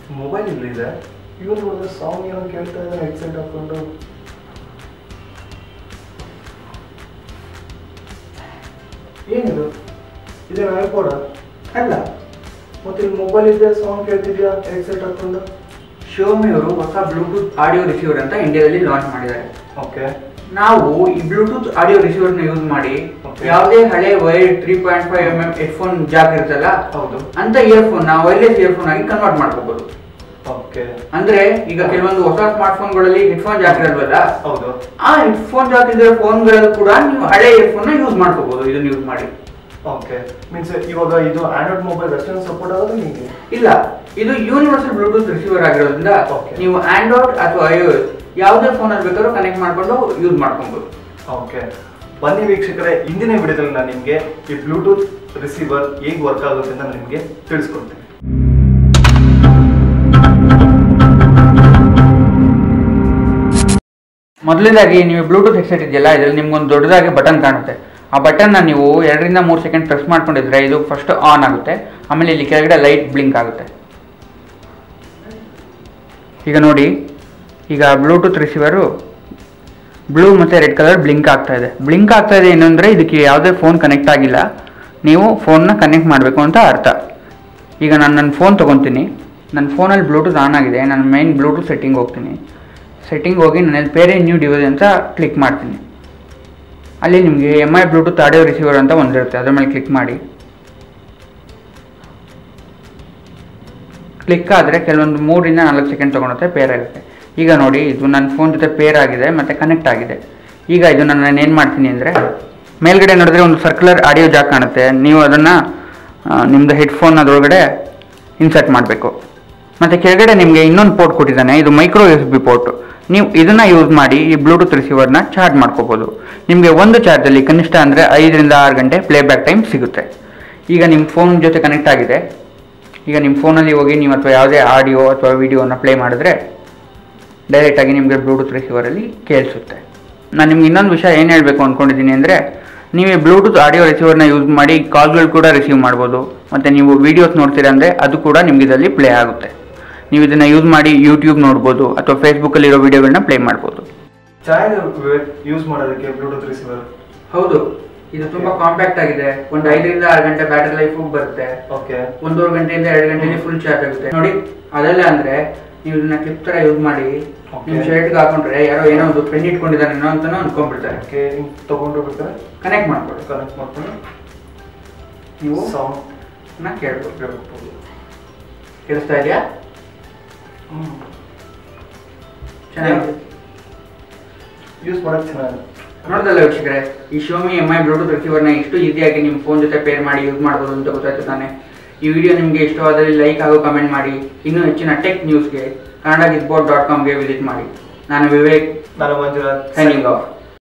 Mobile ಇಲ್ಲಿದೆ ಇವನು ನೋಡಿದ್ರೆ ಸಾಂಗ್ ಏನೋ ಕೇಳ್ತಾ ಇದ್ದಾನೆ ಹೆಡ್ಸೆಟ್ ಹಾಕೊಂಡು ಏನಿದು ಇದೇನು ಐಪೋಡ ಅಲ್ಲ ಮತ್ತೆ ಇಲ್ಲಿ ಮೊಬೈಲ್ ಇದೆ ಸಾಂಗ್ ಕೇಳ್ತಿದ್ಯಾ ಹೆಡ್ಸೆಟ್ ಹಾಕೊಂಡು ಶಿವಮಿ ಅವರು ಹೊಸ ಬ್ಲೂಟೂತ್ ಆಡಿಯೋ ರಿಸೀವರ್ ಅಂತ ಇಂಡಿಯಾದಲ್ಲಿ ಲಾಂಚ್ ಮಾಡಿದ್ದಾರೆ ಓಕೆ ನಾವು ಈ ಬ್ಲೂಟೂತ್ ಆಡಿಯೋ ರಿಸೀವರ್ನ ಯೂಸ್ ಮಾಡಿ Okay. ಯಾವುದೇ ಹಳೆ wire three point five M M headphone jack ಇರ್ತಲ್ಲ ಹೌದು ಅಂತ ಇಯರ್ಫೋನ್ ನಾವು ವೈರ್ಲೆಸ್ ಇಯರ್ಫೋನ್ ಆಗಿ ಕನ್ವರ್ಟ್ ಮಾಡ್ಕೋಬಹುದು ಓಕೆ ಅಂದ್ರೆ ಈಗ ಕೆಲವೊಂದು ಹೊಸ ಸ್ಮಾರ್ಟ್ಫೋನ್ಗಳಲ್ಲಿ ಹೆಡ್ಫೋನ್ ಜಾಕ್ ಇರಲ್ವಲ್ಲ ಹೌದು ಆ ಹೆಡ್ಫೋನ್ ಜಾಕ್ ಇರೋ ಫೋನ್ಗಳಲ್ಲಿ ಕೂಡ ನೀವು ಹಳೆ ಇಯರ್ಫೋನ್ ನ ಯೂಸ್ ಮಾಡ್ಕೋಬಹುದು ಇದನ್ನ ಯೂಸ್ ಮಾಡಿ ಓಕೆ ಮೀನ್ಸ್ ಇವಾಗ ಇದು ಆಂಡ್ರಾಯ್ಡ್ ಮೊಬೈಲ್ ಅಷ್ಟೇ ಸಪೋರ್ಟ್ ಆಗೋದು ನಿಮಗೆ ಇಲ್ಲ ಇದು ಯೂನಿವರ್ಸಲ್ ಬ್ಲೂಟೂತ್ ರಿಸೀವರ್ ಆಗಿರೋದ್ರಿಂದ Okay. ನೀವು ಆಂಡ್ರಾಯ್ಡ್ ಅಥವಾ ಐಒಎಸ್ ಯಾವುದೇ ಫೋನಲ್ಲಿ ಬೇಕಾದ್ರೂ ಕನೆಕ್ಟ್ ಮಾಡ್ಕೊಂಡು ಯೂಸ್ ಮಾಡ್ಕೊಬಹುದು ಓಕೆ ಬನ್ನಿ ವೀಕ್ಷಕರೇ ಇಂದಿನ ವಿಡಿಯೋದಲ್ಲಿ ನಾನು ನಿಮಗೆ ಈ ಬ್ಲೂಟೂತ್ ರಿಸೀವರ್ ಹೇಗೆ ವರ್ಕ್ ಆಗುತ್ತೆ ಅಂತ ನಾನು ನಿಮಗೆ ತಿಳಿಸ್ಕೊಡ್ತೀನಿ ಮೊದಲನೇದಾಗಿ ನೀವು ಬ್ಲೂಟೂತ್ ಹೆಡ್ಸೆಟ್ ಇದೆಯಲ್ಲ ಇದರಲ್ಲಿ ನಿಮ್ಗೊಂದು ದೊಡ್ಡದಾಗಿ ಬಟನ್ ಕಾಣುತ್ತೆ ಆ ಬಟನ್ನ ನೀವು ಎರಡರಿಂದ ಮೂರು ಸೆಕೆಂಡ್ ಪ್ರೆಸ್ ಮಾಡ್ಕೊಂಡಿದ್ರೆ ಇದು ಫಸ್ಟ್ ಆನ್ ಆಗುತ್ತೆ ಆಮೇಲೆ ಇಲ್ಲಿ ಕೆಳಗಡೆ ಲೈಟ್ ಬ್ಲಿಂಕ್ ಆಗುತ್ತೆ ಈಗ ನೋಡಿ ಈಗ ಬ್ಲೂಟೂತ್ ರಿಸೀವರು ಬ್ಲೂ ಮತ್ತು ರೆಡ್ ಕಲರ್ ಬ್ಲಿಂಕ್ ಆಗ್ತಾ ಇದೆ ಬ್ಲಿಂಕ್ ಆಗ್ತಾ ಇದೆ ಏನಂದರೆ ಇದಕ್ಕೆ ಯಾವುದೇ ಫೋನ್ ಕನೆಕ್ಟ್ ಆಗಿಲ್ಲ ನೀವು ಫೋನ್ನ ಕನೆಕ್ಟ್ ಮಾಡಬೇಕು ಅಂತ ಅರ್ಥ ಈಗ ನಾನು ನನ್ನ ಫೋನ್ ತೊಗೊತೀನಿ ನನ್ನ ಫೋನಲ್ಲಿ ಬ್ಲೂಟೂತ್ ಆನ್ ಆಗಿದೆ ನಾನು ಮೈನ್ ಬ್ಲೂಟೂತ್ ಸೆಟ್ಟಿಂಗ್ ಹೋಗ್ತೀನಿ ಸೆಟ್ಟಿಂಗ್ ಹೋಗಿ ನಾನು ಬೇರೆ ನ್ಯೂ ಡಿವೈಸ್ ಅಂತ ಕ್ಲಿಕ್ ಮಾಡ್ತೀನಿ ಅಲ್ಲಿ ನಿಮಗೆ M I bluetooth audio receiver ಅಂತ ಒಂದಿರುತ್ತೆ ಅದ್ರ ಮೇಲೆ ಕ್ಲಿಕ್ ಮಾಡಿ ಕ್ಲಿಕ್ ಆದರೆ ಕೆಲವೊಂದು ಮೂರಿಂದ ನಾಲ್ಕು ಸೆಕೆಂಡ್ ತೊಗೊಳುತ್ತೆ ಪೇರ್ ಆಗುತ್ತೆ ಈಗ ನೋಡಿ ಇದು ನನ್ನ ಫೋನ್ ಜೊತೆ ಪೇರ್ ಆಗಿದೆ ಮತ್ತು ಕನೆಕ್ಟ್ ಆಗಿದೆ ಈಗ ಇದು ನಾನು ಏನು ಮಾಡ್ತೀನಿ ಅಂದರೆ ಮೇಲ್ಗಡೆ ನೋಡಿದ್ರೆ ಒಂದು ಸರ್ಕ್ಯುಲರ್ ಆಡಿಯೋ ಜಾಕ್ ಕಾಣುತ್ತೆ ನೀವು ಅದನ್ನು ನಿಮ್ಮದು ಹೆಡ್ಫೋನ್ ಅದರೊಳಗಡೆ ಇನ್ಸರ್ಟ್ ಮಾಡಬೇಕು ಮತ್ತು ಕೆಳಗಡೆ ನಿಮಗೆ ಇನ್ನೊಂದು ಪೋರ್ಟ್ ಕೊಟ್ಟಿದ್ದಾನೆ ಇದು ಮೈಕ್ರೋ ಎಸ್ ಬಿ ಪೋರ್ಟ್ ನೀವು ಇದನ್ನು ಯೂಸ್ ಮಾಡಿ ಈ ಬ್ಲೂಟೂತ್ ರಿಸೀವರ್ನ ಚಾರ್ಜ್ ಮಾಡ್ಕೋಬೋದು ನಿಮಗೆ ಒಂದು ಚಾರ್ಜಲ್ಲಿ ಕನಿಷ್ಠ ಅಂದರೆ ಐದರಿಂದ ಆರು ಗಂಟೆ ಪ್ಲೇಬ್ಯಾಕ್ ಟೈಮ್ ಸಿಗುತ್ತೆ ಈಗ ನಿಮ್ಮ ಫೋನ್ ಜೊತೆ ಕನೆಕ್ಟ್ ಆಗಿದೆ ಈಗ ನಿಮ್ಮ ಫೋನಲ್ಲಿ ಹೋಗಿ ನೀವು ಅಥವಾ ಯಾವುದೇ ಆಡಿಯೋ ಅಥವಾ ವಿಡಿಯೋನ ಪ್ಲೇ ಮಾಡಿದ್ರೆ ಡೈರೆಕ್ಟಾಗಿ ನಿಮಗೆ ಬ್ಲೂಟೂತ್ ರಿಸೀವರಲ್ಲಿ ಕೇಳಿಸುತ್ತೆ ನಾನು ನಿಮ್ಗೆ ಇನ್ನೊಂದು ವಿಷಯ ಏನು ಹೇಳಬೇಕು ಅಂದ್ಕೊಂಡಿದ್ದೀನಿ ಅಂದರೆ ನೀವು ಈ ಬ್ಲೂಟೂತ್ ಆಡಿಯೋ ರಿಸೀವರ್ನ ಯೂಸ್ ಮಾಡಿ ಕಾಲ್ಗಳು ಕೂಡ ರಿಸೀವ್ ಮಾಡ್ಬೋದು ಮತ್ತು ನೀವು ವೀಡಿಯೋಸ್ ನೋಡ್ತೀರಾ ಅಂದರೆ ಅದು ಕೂಡ ನಿಮ್ಗೆ ಇದರಲ್ಲಿ ಪ್ಲೇ ಆಗುತ್ತೆ ನೀವು ಇದನ್ನು ಯೂಸ್ ಮಾಡಿ ಯೂಟ್ಯೂಬ್ ನೋಡ್ಬೋದು ಅಥವಾ ಫೇಸ್ಬುಕ್ಕಲ್ಲಿರೋ ವೀಡಿಯೋಗಳನ್ನ ಪ್ಲೇ ಮಾಡ್ಬೋದು ಚೆನ್ನಾಗಿದೆ ಯೂಸ್ ಮಾಡೋದಕ್ಕೆ ಬ್ಲೂಟೂತ್ ರಿಸೀವರ್ ಹೌದು ಇದು ತುಂಬ ಕಾಂಪ್ಯಾಕ್ಟ್ ಆಗಿದೆ ಒಂದು ಐದರಿಂದ ಆರು ಗಂಟೆ ಬ್ಯಾಟರಿ ಲೈಫ್ ಬರುತ್ತೆ ಓಕೆ ಒಂದೂವರೆ ಗಂಟೆಯಿಂದ ಎರಡು ಗಂಟೆಯಲ್ಲಿ ಫುಲ್ ಚಾರ್ಜ್ ಆಗುತ್ತೆ ನೋಡಿ ಅದೆಲ್ಲ ಅಂದ್ರೆ ನೀವು ಇದನ್ನ ಕ್ಲಿಪ್ ತರ ಯೂಸ್ ಮಾಡಿ Okay. ನಿಮ್ ಶರ್ಟ್ಗೆ ಹಾಕೊಂಡ್ರೆ ಯಾರೋ ಏನೋ ಒಂದು ಪೆನ್ ಇಟ್ಕೊಂಡಿದ್ದಾನೆ ಅಂತಾನು ಅನ್ಕೊಂಡ್ಬಿಡ್ತಾರೆ ಓಕೆ ಹಿಂಗೆ ತೊಗೊಂಡು ಬೇಕಾದ್ರೆ ಕನೆಕ್ಟ್ ಮಾಡ್ಕೊಳ್ಳಿ ಕನೆಕ್ಟ್ ಮಾಡ್ಕೊಂಡು ನೀವು ಸೌಂಡ್ ನಾ ಕೇಳ್ಬೋದು ಕೇಳ್ಬೋದು ಕೇಳಿಸ್ತಾ ಇದೆಯಾ ಹ್ಞೂ ಚೆನ್ನಾಗಿದೆ ಯೂಸ್ ಮಾಡೋಕ್ಕೆ ಚೆನ್ನಾಗಿದೆ ನೋಡ್ದಲ್ಲ ವೀಕ್ಷಕರೇ ಈ ಶೋಮಿ ಎಮ್ ಐ ಬ್ಲೂಟೂತ್ ರಿಸೀವರ್ನ ಎಷ್ಟು ಈಸಿಯಾಗಿ ನಿಮ್ಮ ಫೋನ್ ಜೊತೆ ಪೇರ್ ಮಾಡಿ ಯೂಸ್ ಮಾಡ್ಬೋದು ಅಂತ ಗೊತ್ತಾಯ್ತು ತಾನೆ ಈ ವಿಡಿಯೋ ನಿಮಗೆ ಇಷ್ಟವಾದಲ್ಲಿ ಲೈಕ್ ಹಾಗೂ ಕಮೆಂಟ್ ಮಾಡಿ ಇನ್ನೂ ಹೆಚ್ಚಿನ ಟೆಕ್ ನ್ಯೂಸ್ಗೆ ಕನ್ನಡ ಗಿಸ್ಬೋರ್ಡ್ ಡಾಟ್ ಕಾಮ್ಗೆ ವಿಸಿಟ್ ಮಾಡಿ ನಾನು ವಿವೇಕ್ ನಾನು ಮಂಜುನಾಥ್ ಸೈನಿಂಗ್ ಆಫ್